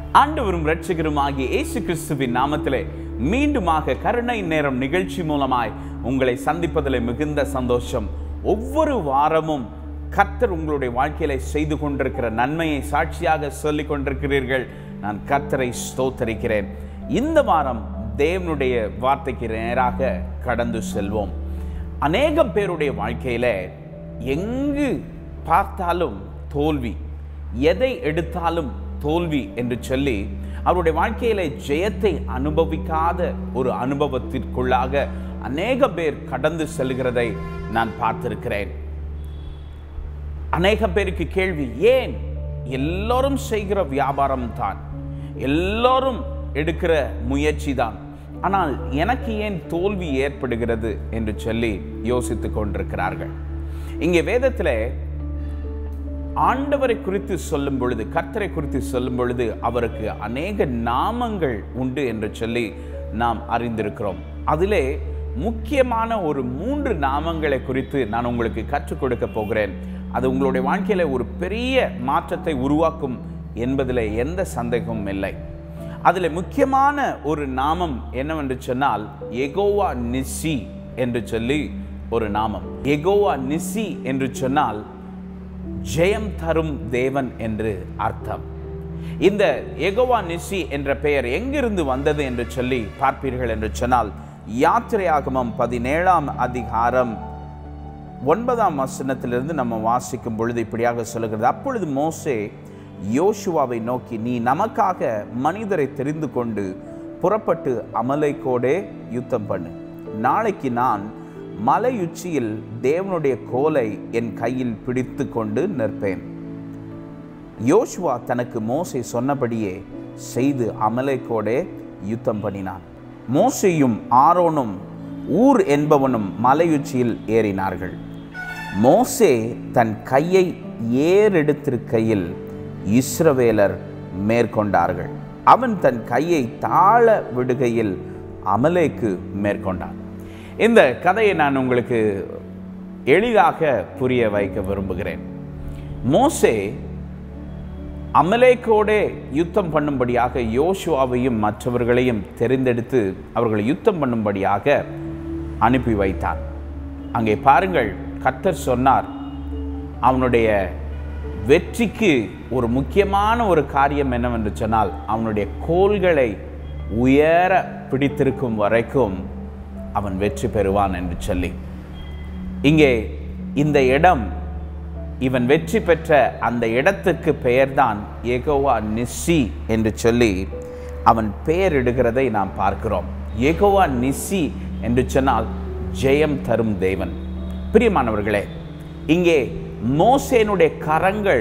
ஆண்டவரும் இரட்சகருமாகிய இயேசு கிறிஸ்துவின் நாமத்திலே மீண்டுமாக கருணை நேரம் நிகழ்ச்சி மூலமாய் உங்களை சந்திப்பதில் மிகுந்த சந்தோஷம் ஒவ்வொரு வாரமும் கர்த்தர் உங்களுடைய வாழ்க்கையில செய்து கொண்டிருக்கிற நன்மையை சாட்சியாக சொல்லிக் கொண்டிருக்கிறீர்கள் நான் கர்த்தரை ஸ்தோத்தரிக்கிறேன் இந்த வாரம் தேவனுடைய வார்த்தைக்கு நேராக கடந்து செல்வோம் அநேகம் பேருடைய வாழ்க்கையில எங்கு பார்த்தாலும் தோல்வி எதை எடுத்தாலும் தோல்வி என்று சொல்லி அவருடைய வாழ்க்கையில ஜெயத்தை அனுபவிக்காத ஒரு அனுபவத்திற்குள்ளாக அநேக பேர் கடந்து செல்கிறதை நான் பார்த்திருக்கிறேன் அநேக பேருக்கு கேள்வி ஏன் எல்லோரும் செய்கிற வியாபாரம் தான் எல்லோரும் எடுக்கிற முயற்சி தான் ஆனால் எனக்கு ஏன் தோல்வி ஏற்படுகிறது என்று சொல்லி யோசித்துக் கொண்டிருக்கிறார்கள் இங்கே வேதத்தில் ஆண்டவரை குறித்து சொல்லும் பொழுது கர்த்தரை குறித்து சொல்லும் பொழுது அவருக்கு அநேக நாமங்கள் உண்டு என்று சொல்லி நாம் அறிந்திருக்கிறோம் அதிலே முக்கியமான ஒரு மூன்று நாமங்களை குறித்து நான் உங்களுக்கு கற்றுக் கொடுக்க போகிறேன் அது உங்களுடைய வாழ்க்கையில ஒரு பெரிய மாற்றத்தை உருவாக்கும் என்பதில் எந்த சந்தேகமும் இல்லை அதில் முக்கியமான ஒரு நாமம் என்னவென்று சொன்னால் எகோவா நிசி என்று சொல்லி ஒரு நாமம் எகோவா நிசி என்று சொன்னால் ஜெயம் தரும் தேவன் என்று அர்த்தம் இந்த எகோவா நிசி என்ற பெயர் எங்கிருந்து வந்தது என்று சொல்லி பார்ப்பீர்கள் என்று சொன்னால் யாத்திரையாகமம் பதினேழாம் அதிகாரம் ஒன்பதாம் வசனத்திலிருந்து நம்ம வாசிக்கும் பொழுது இப்படியாக சொல்லுகிறது அப்பொழுது மோசே யோசுவாவை நோக்கி நீ நமக்காக மனிதரை தெரிந்து கொண்டு புறப்பட்டு அமலைக்கோடே யுத்தம் பண்ணு நாளைக்கு நான் மலையுச்சியில் தேவனுடைய கோலை என் கையில் பிடித்து கொண்டு நிற்பேன் யோசுவா தனக்கு மோசே சொன்னபடியே செய்து அமலைக்கோடே யுத்தம் பண்ணினான் மோசையும் ஆரோனும் ஊர் என்பவனும் மலையுச்சியில் ஏறினார்கள் மோசே தன் கையை ஏறெடுத்திருக்கையில் இஸ்ரவேலர் மேற்கொண்டார்கள் அவன் தன் கையை தாழ விடுகையில் அமலேக்கு மேற்கொண்டான் இந்த கதையை நான் உங்களுக்கு எளிதாக புரிய வைக்க விரும்புகிறேன் மோசே அமலேக்கோடே யுத்தம் பண்ணும்படியாக யோசுவாவையும் மற்றவர்களையும் தெரிந்தெடுத்து அவர்களை யுத்தம் பண்ணும்படியாக அனுப்பி வைத்தார் அங்கே பாருங்கள் கத்தர் சொன்னார் அவனுடைய வெற்றிக்கு ஒரு முக்கியமான ஒரு காரியம் என்னவென்று சொன்னால் அவனுடைய கோல்களை உயர பிடித்திருக்கும் வரைக்கும் அவன் வெற்றி பெறுவான் என்று சொல்லி இங்கே இந்த இடம் இவன் வெற்றி பெற்ற அந்த இடத்துக்கு பெயர்தான் ஏகோவா நிஸ்ஸி என்று சொல்லி அவன் பெயர் இடுகிறதை நாம் பார்க்கிறோம் ஏகோவா நிஸ்ஸி என்று சொன்னால் ஜெயம் தரும் தேவன் பிரியமானவர்களே இங்கே மோசேனுடைய கரங்கள்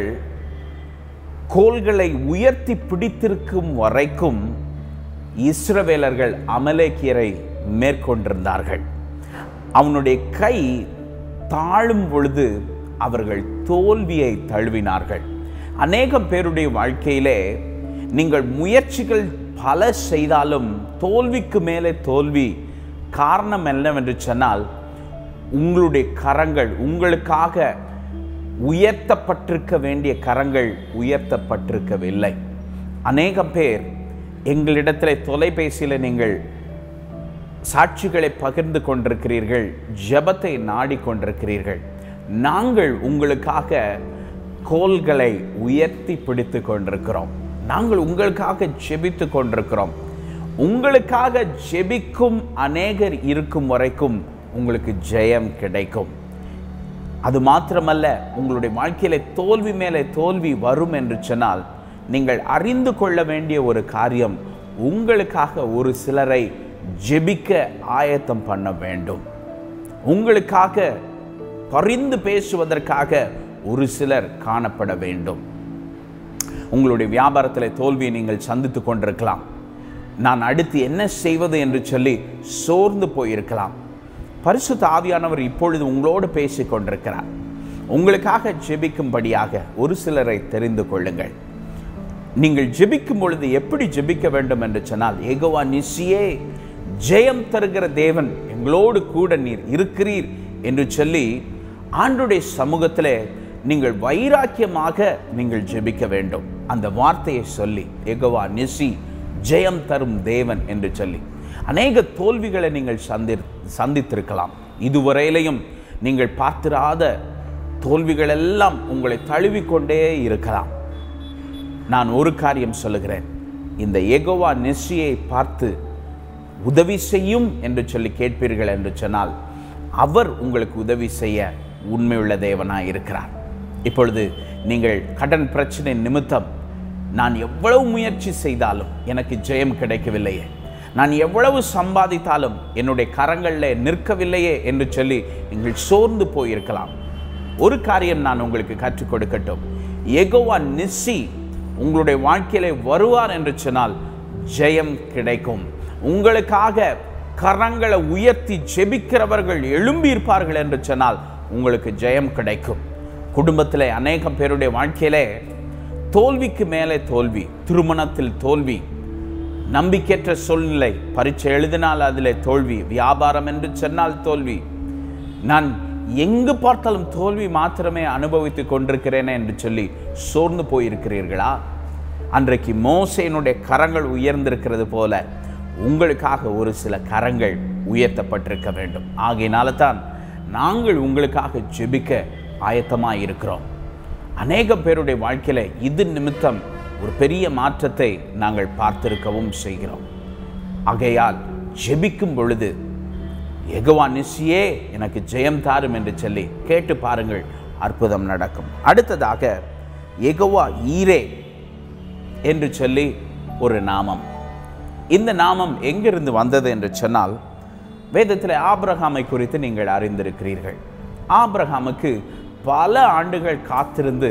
கோல்களை உயர்த்தி பிடித்திருக்கும் வரைக்கும் இஸ்ரவேலர்கள் அமலேக்கியரை மேற்கொண்டிருந்தார்கள் அவனுடைய கை தாழும் பொழுது அவர்கள் தோல்வியை தழுவினார்கள் அநேகம் பேருடைய வாழ்க்கையிலே நீங்கள் முயற்சிகள் பல செய்தாலும் தோல்விக்கு மேலே தோல்வி காரணம் என்னவென்று சொன்னால் உங்களுடைய கரங்கள் உங்களுக்காக உயர்த்தப்பட்டிருக்க வேண்டிய கரங்கள் உயர்த்தப்பட்டிருக்கவில்லை அநேகம் பேர் எங்களிடத்தில் தொலைபேசியில் நீங்கள் சாட்சிகளை பகிர்ந்து கொண்டிருக்கிறீர்கள் ஜெபத்தை நாடிக்கொண்டிருக்கிறீர்கள் நாங்கள் உங்களுக்காக கோல்களை உயர்த்தி பிடித்து கொண்டிருக்கிறோம் நாங்கள் உங்களுக்காக ஜெபித்து கொண்டிருக்கிறோம் உங்களுக்காக ஜெபிக்கும் அநேகர் இருக்கும் வரைக்கும் உங்களுக்கு ஜெயம் கிடைக்கும் அது மாத்திரமல்ல உங்களுடைய வாழ்க்கையில தோல்வி மேலே தோல்வி வரும் என்று சொன்னால் நீங்கள் அறிந்து கொள்ள வேண்டிய ஒரு காரியம் உங்களுக்காக ஒரு சிலரை ஜெபிக்க ஆயத்தம் பண்ண வேண்டும் உங்களுக்காக பரிந்து பேசுவதற்காக ஒரு சிலர் காணப்பட வேண்டும் உங்களுடைய வியாபாரத்தில் தோல்வியை நீங்கள் சந்தித்து கொண்டிருக்கலாம் நான் அடுத்து என்ன செய்வது என்று சொல்லி சோர்ந்து போயிருக்கலாம் பரிசுத்த ஆவியானவர் இப்பொழுது உங்களோடு பேசிக் கொண்டிருக்கிறார் உங்களுக்காக ஜெபிக்கும்படியாக ஒரு சிலரை தெரிந்து கொள்ளுங்கள் நீங்கள் ஜெபிக்கும் பொழுது எப்படி ஜெபிக்க வேண்டும் என்று சொன்னால் ஏகோவா நிசியே ஜெயம் தருகிற தேவன் எங்களோடு கூட நீர் இருக்கிறீர் என்று சொல்லி ஆண்டுடைய சமூகத்திலே நீங்கள் வைராக்கியமாக நீங்கள் ஜெபிக்க வேண்டும் அந்த வார்த்தையை சொல்லி எகவா நிசி ஜெயம் தரும் தேவன் என்று சொல்லி அநேக தோல்விகளை நீங்கள் சந்தி சந்தித்திருக்கலாம் இதுவரையிலையும் நீங்கள் பார்த்திராத தோல்விகள் எல்லாம் உங்களை தழுவிக்கொண்டே இருக்கலாம் நான் ஒரு காரியம் சொல்லுகிறேன் இந்த எகோவா நெஸ்ஸியை பார்த்து உதவி செய்யும் என்று சொல்லி கேட்பீர்கள் என்று சொன்னால் அவர் உங்களுக்கு உதவி செய்ய உண்மையுள்ள தேவனாய் இருக்கிறார் இப்பொழுது நீங்கள் கடன் பிரச்சனை நிமித்தம் நான் எவ்வளவு முயற்சி செய்தாலும் எனக்கு ஜெயம் கிடைக்கவில்லையே நான் எவ்வளவு சம்பாதித்தாலும் என்னுடைய கரங்களில் நிற்கவில்லையே என்று சொல்லி நீங்கள் சோர்ந்து போயிருக்கலாம் ஒரு காரியம் நான் உங்களுக்கு கற்றுக் கொடுக்கட்டும் எகோவா நிஸ்ஸி உங்களுடைய வாழ்க்கையிலே வருவார் என்று சொன்னால் ஜெயம் கிடைக்கும் உங்களுக்காக கரங்களை உயர்த்தி ஜெபிக்கிறவர்கள் எழும்பி இருப்பார்கள் என்று சொன்னால் உங்களுக்கு ஜெயம் கிடைக்கும் குடும்பத்தில் அநேகம் பேருடைய வாழ்க்கையிலே தோல்விக்கு மேலே தோல்வி திருமணத்தில் தோல்வி நம்பிக்கையற்ற சூழ்நிலை பரீட்சை எழுதினால் அதிலே தோல்வி வியாபாரம் என்று சொன்னால் தோல்வி நான் எங்கு பார்த்தாலும் தோல்வி மாத்திரமே அனுபவித்துக் கொண்டிருக்கிறேனே என்று சொல்லி சோர்ந்து போயிருக்கிறீர்களா அன்றைக்கு மோசையினுடைய கரங்கள் உயர்ந்திருக்கிறது போல உங்களுக்காக ஒரு சில கரங்கள் உயர்த்தப்பட்டிருக்க வேண்டும் ஆகையினால தான் நாங்கள் உங்களுக்காக ஜெபிக்க ஆயத்தமாக இருக்கிறோம் அநேக பேருடைய வாழ்க்கையில இது நிமித்தம் ஒரு பெரிய மாற்றத்தை நாங்கள் பார்த்திருக்கவும் செய்கிறோம் ஆகையால் ஜெபிக்கும் பொழுது எகவா நிசியே எனக்கு ஜெயம் தாரும் என்று சொல்லி கேட்டு பாருங்கள் அற்புதம் நடக்கும் அடுத்ததாக எகவா ஈரே என்று சொல்லி ஒரு நாமம் இந்த நாமம் எங்கிருந்து வந்தது என்று சொன்னால் வேதத்தில் ஆபிரகாமை குறித்து நீங்கள் அறிந்திருக்கிறீர்கள் ஆபிரகாமுக்கு பல ஆண்டுகள் காத்திருந்து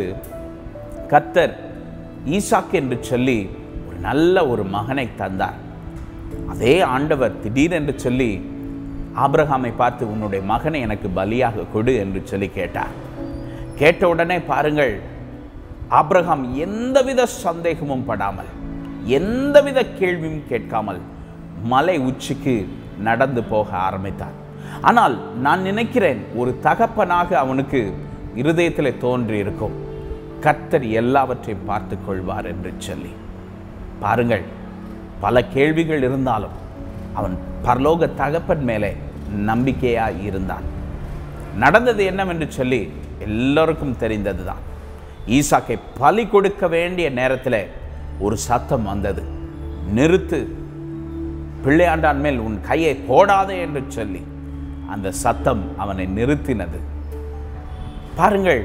கத்தர் ஈசாக் என்று சொல்லி ஒரு நல்ல ஒரு மகனை தந்தார் அதே ஆண்டவர் திடீரென்று சொல்லி ஆபிரகாமை பார்த்து உன்னுடைய மகனை எனக்கு பலியாக கொடு என்று சொல்லி கேட்டார் கேட்ட உடனே பாருங்கள் ஆபிரகாம் எந்தவித சந்தேகமும் படாமல் எந்தவித கேள்வியும் கேட்காமல் மலை உச்சிக்கு நடந்து போக ஆரம்பித்தார் ஆனால் நான் நினைக்கிறேன் ஒரு தகப்பனாக அவனுக்கு இருதயத்தில் தோன்றி இருக்கும் கர்த்தர் எல்லாவற்றையும் பார்த்து கொள்வார் என்று சொல்லி பாருங்கள் பல கேள்விகள் இருந்தாலும் அவன் பரலோக தகப்பன் மேலே நம்பிக்கையாய் இருந்தான் நடந்தது என்னவென்று சொல்லி எல்லோருக்கும் தெரிந்ததுதான் ஈசாக்கை பலி கொடுக்க வேண்டிய நேரத்தில் ஒரு சத்தம் வந்தது நிறுத்து பிள்ளையாண்டான் மேல் உன் கையை போடாதே என்று சொல்லி அந்த சத்தம் அவனை நிறுத்தினது பாருங்கள்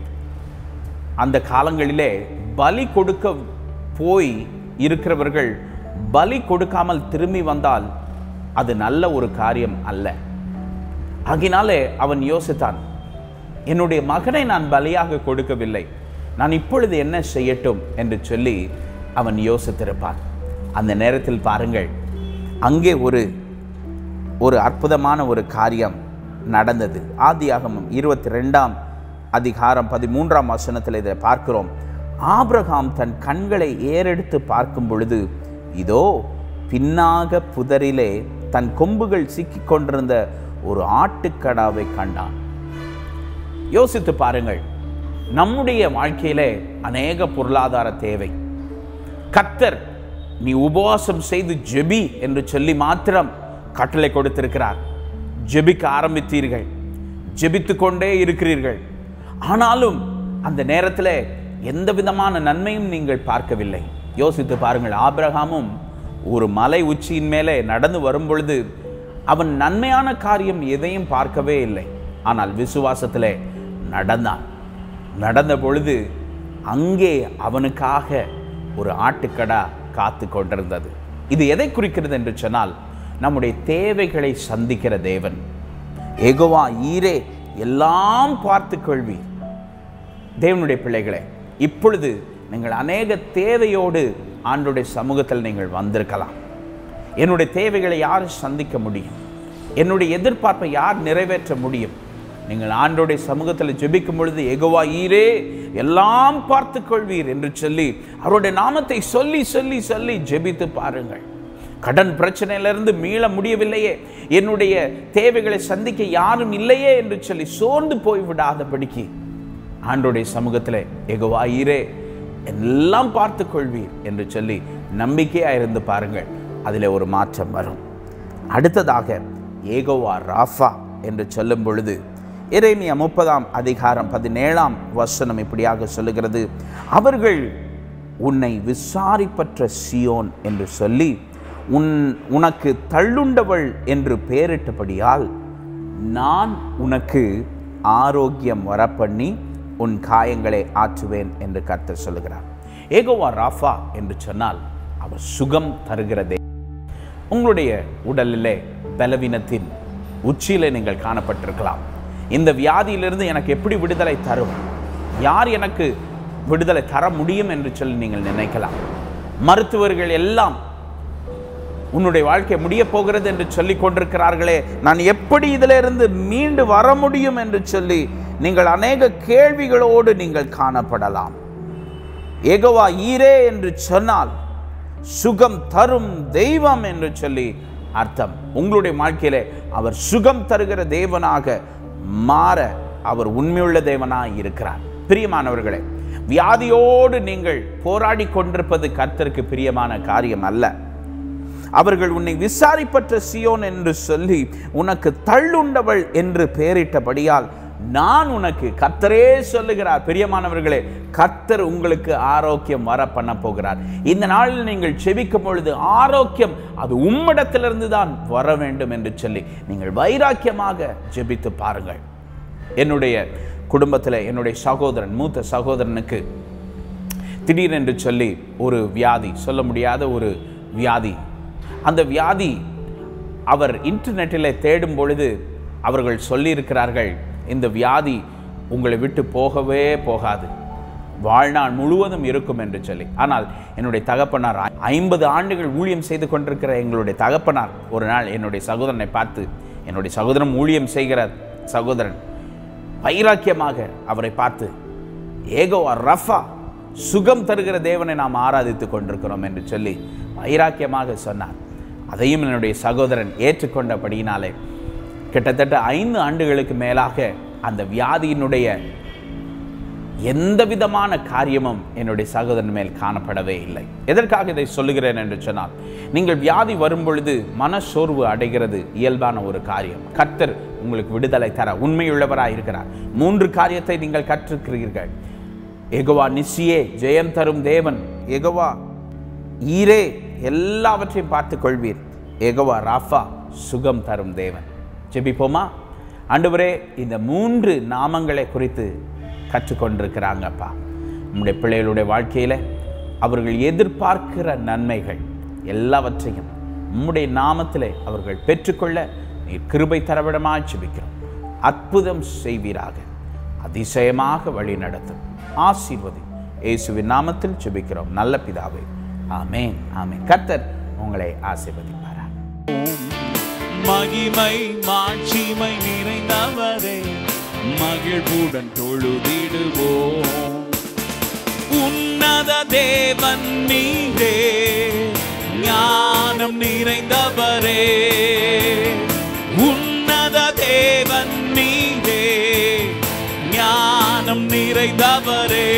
அந்த காலங்களிலே பலி கொடுக்க போய் இருக்கிறவர்கள் பலி கொடுக்காமல் திரும்பி வந்தால் அது நல்ல ஒரு காரியம் அல்ல ஆகினாலே அவன் யோசித்தான் என்னுடைய மகனை நான் பலியாக கொடுக்கவில்லை நான் இப்பொழுது என்ன செய்யட்டும் என்று சொல்லி அவன் யோசித்திருப்பான் அந்த நேரத்தில் பாருங்கள் அங்கே ஒரு ஒரு அற்புதமான ஒரு காரியம் நடந்தது ஆதியாகமம் இருபத்தி ரெண்டாம் அதிகாரம் பதிமூன்றாம் வசனத்தில் இதை பார்க்கிறோம் ஆபிரகாம் தன் கண்களை ஏறெடுத்து பார்க்கும் பொழுது இதோ பின்னாக புதரிலே தன் கொம்புகள் சிக்கிக் கொண்டிருந்த ஒரு ஆட்டுக்கடாவை கண்டான் யோசித்து பாருங்கள் நம்முடைய வாழ்க்கையிலே அநேக பொருளாதார தேவை கத்தர் நீ உபவாசம் செய்து ஜெபி என்று சொல்லி மாத்திரம் கட்டளை கொடுத்திருக்கிறார் ஜெபிக்க ஆரம்பித்தீர்கள் ஜெபித்து கொண்டே இருக்கிறீர்கள் ஆனாலும் அந்த நேரத்தில் எந்த விதமான நன்மையும் நீங்கள் பார்க்கவில்லை யோசித்து பாருங்கள் ஆபிரகாமும் ஒரு மலை உச்சியின் மேலே நடந்து வரும் பொழுது அவன் நன்மையான காரியம் எதையும் பார்க்கவே இல்லை ஆனால் விசுவாசத்திலே நடந்தான் நடந்த பொழுது அங்கே அவனுக்காக ஒரு ஆட்டுக்கடா காத்து கொண்டிருந்தது இது எதை குறிக்கிறது என்று சொன்னால் நம்முடைய தேவைகளை சந்திக்கிற தேவன் எகோவா ஈரே எல்லாம் பார்த்து கொள்வி தேவனுடைய பிள்ளைகளே இப்பொழுது நீங்கள் அநேக தேவையோடு ஆண்டுடைய சமூகத்தில் நீங்கள் வந்திருக்கலாம் என்னுடைய தேவைகளை யார் சந்திக்க முடியும் என்னுடைய எதிர்பார்ப்பை யார் நிறைவேற்ற முடியும் நீங்கள் ஆண்டோடைய சமூகத்தில் ஜெபிக்கும் பொழுது எகுவா ஈரே எல்லாம் பார்த்து கொள்வீர் என்று சொல்லி அவருடைய நாமத்தை சொல்லி சொல்லி சொல்லி ஜெபித்து பாருங்கள் கடன் பிரச்சனையிலிருந்து மீள முடியவில்லையே என்னுடைய தேவைகளை சந்திக்க யாரும் இல்லையே என்று சொல்லி சோர்ந்து போய் விடாதபடிக்கு ஆண்டோடைய சமூகத்தில் எகுவாயிரே எல்லாம் பார்த்து கொள்வீர் என்று சொல்லி நம்பிக்கையாக இருந்து பாருங்கள் அதில் ஒரு மாற்றம் வரும் அடுத்ததாக ஏகோவா ராஃபா என்று சொல்லும் பொழுது எரேமியா முப்பதாம் அதிகாரம் பதினேழாம் வசனம் இப்படியாக சொல்லுகிறது அவர்கள் உன்னை விசாரிப்பற்ற சியோன் என்று சொல்லி உன் உனக்கு தள்ளுண்டவள் என்று பெயரிட்டபடியால் நான் உனக்கு ஆரோக்கியம் வரப்பண்ணி உன் காயங்களை ஆற்றுவேன் என்று கர்த்தர் சொல்லுகிறார் ஏகோவா ராஃபா என்று சொன்னால் அவர் சுகம் தருகிறதே உங்களுடைய உடலிலே பலவீனத்தின் உச்சியிலே நீங்கள் காணப்பட்டிருக்கலாம் இந்த வியாதியிலிருந்து எனக்கு எப்படி விடுதலை தரும் யார் எனக்கு விடுதலை தர முடியும் என்று சொல்லி நீங்கள் நினைக்கலாம் மருத்துவர்கள் எல்லாம் உன்னுடைய வாழ்க்கை முடிய போகிறது என்று சொல்லிக் கொண்டிருக்கிறார்களே நான் எப்படி இதிலிருந்து மீண்டு வர முடியும் என்று சொல்லி நீங்கள் அநேக கேள்விகளோடு நீங்கள் காணப்படலாம் ஏகோவா ஈரே என்று சொன்னால் சுகம் தரும் தெய்வம் என்று சொல்லி அர்த்தம் உங்களுடைய வாழ்க்கையிலே அவர் சுகம் தருகிற தேவனாக மாற அவர் உண்மையுள்ள தேவனாக இருக்கிறார் பிரியமானவர்களே வியாதியோடு நீங்கள் போராடி கொண்டிருப்பது கர்த்தருக்கு பிரியமான காரியம் அல்ல அவர்கள் உன்னை விசாரிப்பற்ற சியோன் என்று சொல்லி உனக்கு தள்ளுண்டவள் என்று பெயரிட்டபடியால் நான் உனக்கு கர்த்தரே சொல்லுகிறார் பிரியமானவர்களே கர்த்தர் உங்களுக்கு ஆரோக்கியம் வர பண்ண போகிறார் இந்த நாளில் நீங்கள் செபிக்கும் பொழுது ஆரோக்கியம் அது உம்மிடத்திலிருந்து தான் வர வேண்டும் என்று சொல்லி நீங்கள் வைராக்கியமாக ஜெபித்து பாருங்கள் என்னுடைய குடும்பத்தில் என்னுடைய சகோதரன் மூத்த சகோதரனுக்கு திடீரென்று சொல்லி ஒரு வியாதி சொல்ல முடியாத ஒரு வியாதி அந்த வியாதி அவர் இன்டர்நெட்டில் தேடும் பொழுது அவர்கள் சொல்லியிருக்கிறார்கள் இந்த வியாதி உங்களை விட்டு போகவே போகாது வாழ்நாள் முழுவதும் இருக்கும் என்று சொல்லி ஆனால் என்னுடைய தகப்பனார் ஐம்பது ஆண்டுகள் ஊழியம் செய்து கொண்டிருக்கிற எங்களுடைய தகப்பனார் ஒரு நாள் என்னுடைய சகோதரனை பார்த்து என்னுடைய சகோதரன் ஊழியம் செய்கிற சகோதரன் வைராக்கியமாக அவரை பார்த்து ஏகோ ரஃபா சுகம் தருகிற தேவனை நாம் ஆராதித்துக் கொண்டிருக்கிறோம் என்று சொல்லி வைராக்கியமாக சொன்னார் அதையும் என்னுடைய சகோதரன் ஏற்றுக்கொண்டபடியினாலே கிட்டத்தட்ட ஐந்து ஆண்டுகளுக்கு மேலாக அந்த வியாதியினுடைய எந்த விதமான காரியமும் என்னுடைய சகோதரன் மேல் காணப்படவே இல்லை எதற்காக இதை சொல்லுகிறேன் என்று சொன்னால் நீங்கள் வியாதி வரும் பொழுது மனசோர்வு அடைகிறது இயல்பான ஒரு காரியம் கர்த்தர் உங்களுக்கு விடுதலை தர உண்மையுள்ளவராய் இருக்கிறார் மூன்று காரியத்தை நீங்கள் கற்றிருக்கிறீர்கள் எகவா நிசியே ஜெயம் தரும் தேவன் எகவா ஈரே எல்லாவற்றையும் பார்த்து கொள்வீர் எகவா ராஃபா சுகம் தரும் தேவன் ஜெபிப்போமா ஆண்டவரே இந்த மூன்று நாமங்களை குறித்து கற்றுக்கொண்டிருக்கிறாங்கப்பா நம்முடைய பிள்ளைகளுடைய வாழ்க்கையில் அவர்கள் எதிர்பார்க்கிற நன்மைகள் எல்லாவற்றையும் உம்முடைய நாமத்திலே அவர்கள் பெற்றுக்கொள்ள நீர் கிருபை தரவிடமாக ஜெபிக்கிறோம் அற்புதம் செய்வீராக அதிசயமாக வழி நடத்தும் ஆசீர்வதி இயேசுவின் நாமத்தில் ஜெபிக்கிறோம் நல்ல பிதாவே ஆமேன் ஆமேன் கர்த்தர் உங்களை ஆசீர்வதிப்பாரா மகிமை மாட்சிமை நிறைந்தவரே மகிழ்வுடன் தொழுதிடுவோம் உன்னத தேவன் நீரே ஞானம் நிறைந்தவரே உன்னத தேவன் நீரே ஞானம் நிறைந்தவரே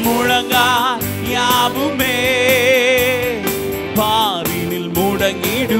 முழங்கா யாவுமே பாரினில் முடங்கிடு